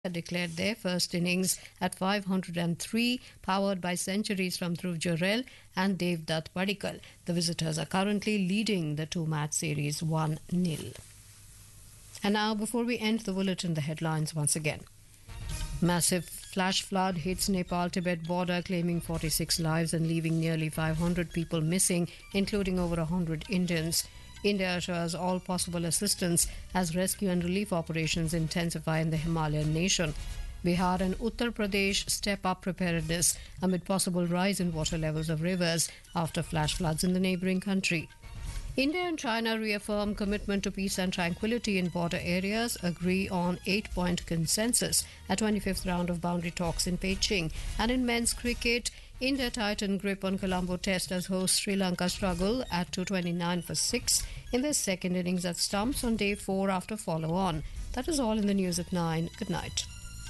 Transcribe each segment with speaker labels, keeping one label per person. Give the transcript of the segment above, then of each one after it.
Speaker 1: declared their first innings at 503, powered by centuries from Dhruv Jurel and Dev Dutt Padikkal. The visitors are currently leading the two-match series 1-0. And now, before we end the bulletin, the headlines once again. Massive flash flood hits Nepal-Tibet border, claiming 46 lives and leaving nearly 500 people missing, including over 100 Indians. India assures all possible assistance as rescue and relief operations intensify in the Himalayan nation. Bihar and Uttar Pradesh step up preparedness amid possible rise in water levels of rivers after flash floods in the neighboring country. India and China reaffirm commitment to peace and tranquility in border areas, agree on eight point consensus at 25th round of boundary talks in Beijing. And in men's cricket, India tighten grip on Colombo Test as hosts Sri Lanka struggle at 229 for 6 in their second innings at stumps on day 4 after follow on. That is all in the news at 9. Good night.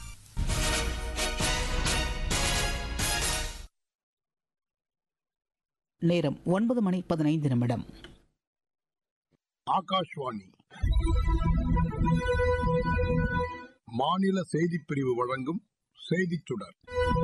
Speaker 2: நேரம் ஒன்பது மணி பதினைந்து நிமிடம்
Speaker 3: ஆகாஷ்வாணி மாநில செய்திப் பிரிவு வழங்கும் செய்திச் சுடர்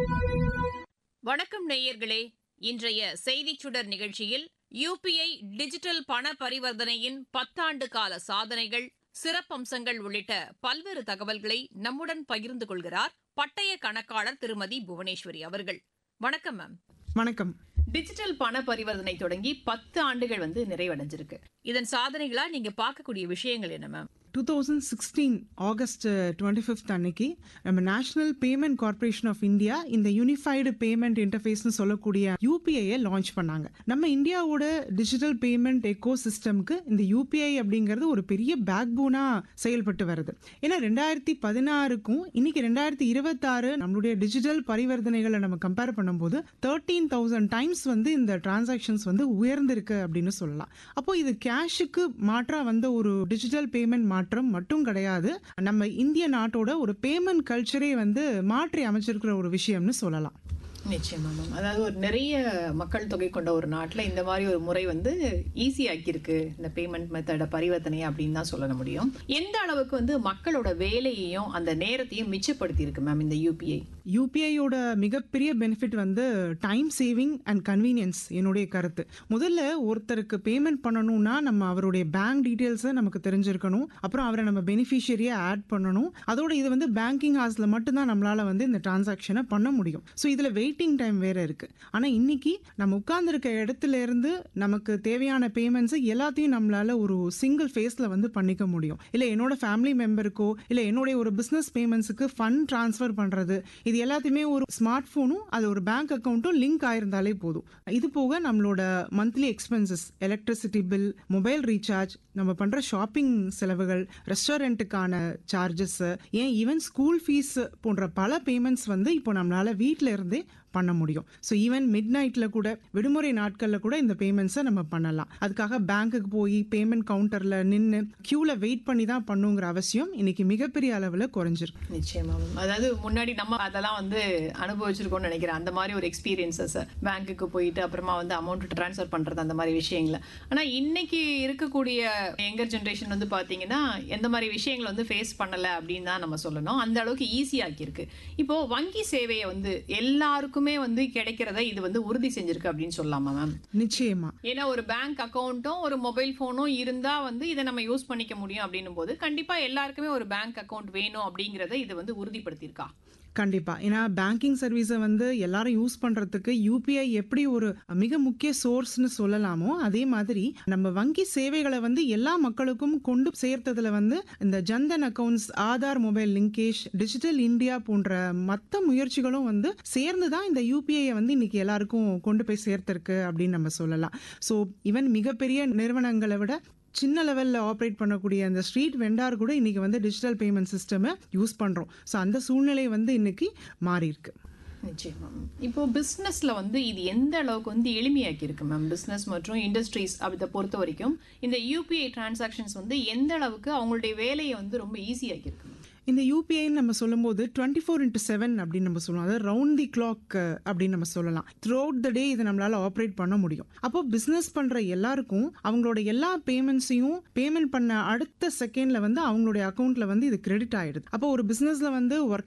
Speaker 4: வணக்கம் நேயர்களே இன்றைய செய்திச் சுடர் நிகழ்ச்சியில் யுபிஐ டிஜிட்டல் பண பரிவர்த்தனையின் பத்தாண்டு கால சாதனைகள் சிறப்பம்சங்கள் உள்ளிட்ட பல்வேறு தகவல்களை நம்முடன் பகிர்ந்து கொள்கிறார் பட்டய கணக்காளர் திருமதி புவனேஸ்வரி அவர்கள் வணக்கம் மேம்
Speaker 5: வணக்கம்
Speaker 4: டிஜிட்டல் பண பரிவர்த்தனை தொடங்கி பத்து ஆண்டுகள் வந்து நிறைவடைஞ்சிருக்கு இதன் சாதனைகளா நீங்க பார்க்கக்கூடிய விஷயங்கள் என்ன ma'am
Speaker 5: two thousand sixteen August twenty fifth அன்னைக்கு நம்ம national payment corporation of India இந்த யூனிஃபைடு பேமெண்ட் இன்டர்ஃபேஸ்னு சொல்லக்கூடிய யூபிஐயை லான்ச் பண்ணாங்க நம்ம இந்தியாவோட டிஜிட்டல் பேமெண்ட் எக்கோ சிஸ்டம்க்கு இந்த யூபிஐ அப்படிங்கிறது ஒரு பெரிய பேக் போனாக செயல்பட்டு வருது ஏன்னா ரெண்டாயிரத்தி பதினாறுக்கும் இன்னைக்கு ரெண்டாயிரத்தி இருபத்தாறு நம்மளுடைய டிஜிட்டல் பரிவர்த்தனைகளை நம்ம கம்பேர் பண்ணும்போது தேர்ட்டீன் தௌசண்ட் டைம்ஸ் வந்து இந்த டிரான்சாக்ஷன்ஸ் வந்து உயர்ந்திருக்கு அப்படின்னு சொல்லலாம் அப்போ இது கேஷுக்கு மாற்றா வந்த ஒரு டிஜிட்டல் பேமெண்ட் மாற்றம் மட்டும் கிடையாது நம்ம இந்திய நாட்டோட ஒரு பேமெண்ட் கல்ச்சரே வந்து மாற்றி அமைச்சிருக்கிற ஒரு விஷயம்னு சொல்லலாம்
Speaker 6: நிச்சயமா மேம் அதாவது ஒரு நிறைய மக்கள் தொகை கொண்ட ஒரு நாட்டில் இந்த மாதிரி ஒரு முறை வந்து ஈஸி ஆக்கியிருக்கு இந்த பேமெண்ட் மெத்தட பரிவர்த்தனை அப்படின்னு தான் சொல்ல முடியும் எந்த அளவுக்கு வந்து மக்களோட வேலையையும் அந்த நேரத்தையும் மிச்சப்படுத்தி இருக்கு மேம் இந்த யூபிஐ
Speaker 5: யூபிஐயோட மிகப்பெரிய பெனிஃபிட் வந்து டைம் சேவிங் அண்ட் கன்வீனியன்ஸ் என்னுடைய கருத்து முதல்ல ஒருத்தருக்கு பேமெண்ட் பண்ணணும்னா நம்ம அவருடைய பேங்க் டீட்டெயில்ஸை நமக்கு தெரிஞ்சிருக்கணும் அப்புறம் அவரை நம்ம பெனிஃபிஷியரியை ஆட் பண்ணணும் அதோட இது வந்து பேங்கிங் ஹாஸில் மட்டும்தான் நம்மளால வந்து இந்த டிரான்சாக்ஷனை பண்ண முடியும் ஸோ இதில் வெயிட்டிங் டைம் வேற இருக்கு ஆனால் இன்னைக்கு நம்ம உட்கார்ந்துருக்க இடத்துல இருந்து நமக்கு தேவையான பேமெண்ட்ஸ் எல்லாத்தையும் நம்மளால ஒரு சிங்கிள் ஃபேஸில் வந்து பண்ணிக்க முடியும் இல்லை என்னோட ஃபேமிலி மெம்பருக்கோ இல்லை என்னுடைய ஒரு பிஸ்னஸ் பேமெண்ட்ஸுக்கு ஃபண்ட் ட்ரான்ஸ்ஃபர் பண்ணுறது இது எல்லாத்தையுமே ஒரு ஸ்மார்ட் ஃபோனும் அது ஒரு பேங்க் அக்கௌண்ட்டும் லிங்க் ஆயிருந்தாலே போதும் இது போக நம்மளோட monthly expenses electricity bill mobile recharge நம்ம பண்ணுற ஷாப்பிங் செலவுகள் ரெஸ்டாரண்ட்டுக்கான சார்ஜஸ் ஏன் ஈவன் ஸ்கூல் ஃபீஸ் போன்ற பல பேமெண்ட்ஸ் வந்து இப்போ நம்மளால வீட்டில இருந்தே பண்ண முடியும் ஸோ ஈவன் மிட் நைட்டில் கூட விடுமுறை நாட்களில் கூட இந்த பேமெண்ட்ஸை நம்ம பண்ணலாம் அதுக்காக பேங்க்குக்கு போய் பேமெண்ட் கவுண்டரில் நின்று க்யூவில் வெயிட் பண்ணி தான் பண்ணுங்கிற அவசியம் இன்னைக்கு மிகப்பெரிய அளவில் குறைஞ்சிருக்கு
Speaker 6: நிச்சயமா மேம் அதாவது முன்னாடி நம்ம அதெல்லாம் வந்து அனுபவிச்சிருக்கோம்னு நினைக்கிறேன் அந்த மாதிரி ஒரு எக்ஸ்பீரியன்சஸ் பேங்க்குக்கு போயிட்டு அப்புறமா வந்து அமௌண்ட் ட்ரான்ஸ்ஃபர் பண்ணுறது அந்த மாதிரி விஷயங்களை ஆனால் இன்னைக்கு இருக்கக்கூடிய யங்கர் ஜென்ரேஷன் வந்து பார்த்தீங்கன்னா எந்த மாதிரி விஷயங்களை வந்து ஃபேஸ் பண்ணலை அப்படின்னு தான் நம்ம சொல்லணும் அந்த அளவுக்கு ஈஸியாக்கியிருக்கு இப்போ வங்கி சேவையை வந்து எல்லாருக்குமே வந்து கிடைக்கிறத இது வந்து உறுதி செஞ்சிருக்கு அப்படின்னு சொல்லலாமா மேம்
Speaker 5: நிச்சயமா
Speaker 6: ஏன்னா ஒரு பேங்க் அக்கௌண்ட்டும் ஒரு மொபைல் ஃபோனும் இருந்தா வந்து இதை நம்ம யூஸ் பண்ணிக்க முடியும் அப்படின்னும் போது கண்டிப்பா எல்லாருக்குமே ஒரு பேங்க் அக்கௌண்ட் வேணும் அப்படிங்கறத இது வந்து உறுதிப்படுத்தியிருக்கா
Speaker 5: கண்டிப்பா ஏன்னா பேங்கிங் சர்வீஸை வந்து எல்லாரும் யூஸ் பண்றதுக்கு யூபிஐ எப்படி ஒரு மிக முக்கிய சோர்ஸ்னு சொல்லலாமோ அதே மாதிரி நம்ம வங்கி சேவைகளை வந்து எல்லா மக்களுக்கும் கொண்டு சேர்த்ததுல வந்து இந்த Jan Dhan accounts Aadhaar mobile linkage digital India போன்ற மற்ற முயற்சிகளும் வந்து சேர்ந்து தான் இந்த யூபிஐ வந்து இன்னைக்கு எல்லாருக்கும் கொண்டு போய் சேர்த்திருக்கு அப்படின்னு நம்ம சொல்லலாம் ஸோ ஈவன் மிகப்பெரிய நிறுவனங்களை விட சின்ன லெவலில் ஆப்ரேட் பண்ணக்கூடிய அந்த ஸ்ட்ரீட் வெண்டார் கூட இன்னைக்கு வந்து டிஜிட்டல் பேமெண்ட் சிஸ்டமை யூஸ் பண்ணுறோம் ஸோ அந்த சூழ்நிலை வந்து இன்னைக்கு மாறி இருக்கு
Speaker 6: நிச்சயமா இப்போ பிஸ்னஸ்ல வந்து இது எந்த அளவுக்கு வந்து எளிமையாக்கி இருக்கு மேம் பிஸ்னஸ் மற்றும் இண்டஸ்ட்ரீஸ் அதை பொறுத்த வரைக்கும் இந்த யூபிஐ டிரான்சாக்ஷன்ஸ் வந்து எந்த அளவுக்கு அவங்களுடைய வேலையை வந்து ரொம்ப ஈஸியாக்கி இருக்கு
Speaker 5: இந்த யூபிஐன்னு நம்ம சொல்லும்போது டுவெண்ட்டி ஃபோர் இன்ட்டு செவன் அப்படின்னு நம்ம சொல்லுவோம் அதாவது ரவுண்ட் தி கிளாக் அப்படின்னு நம்ம சொல்லலாம் த்ரூ அவுட் த டே இதை நம்மளால ஆப்ரேட் பண்ண முடியும் அப்போ பிஸ்னஸ் பண்ற எல்லாருக்கும் அவங்களோட எல்லா பேமெண்ட்ஸையும் பேமெண்ட் பண்ண அடுத்த செகண்ட்ல வந்து அவங்களுடைய அக்கௌண்ட்ல வந்து இது கிரெடிட் ஆயிடுது அப்போ ஒரு பிசினஸ்ல வந்து ஒர்க்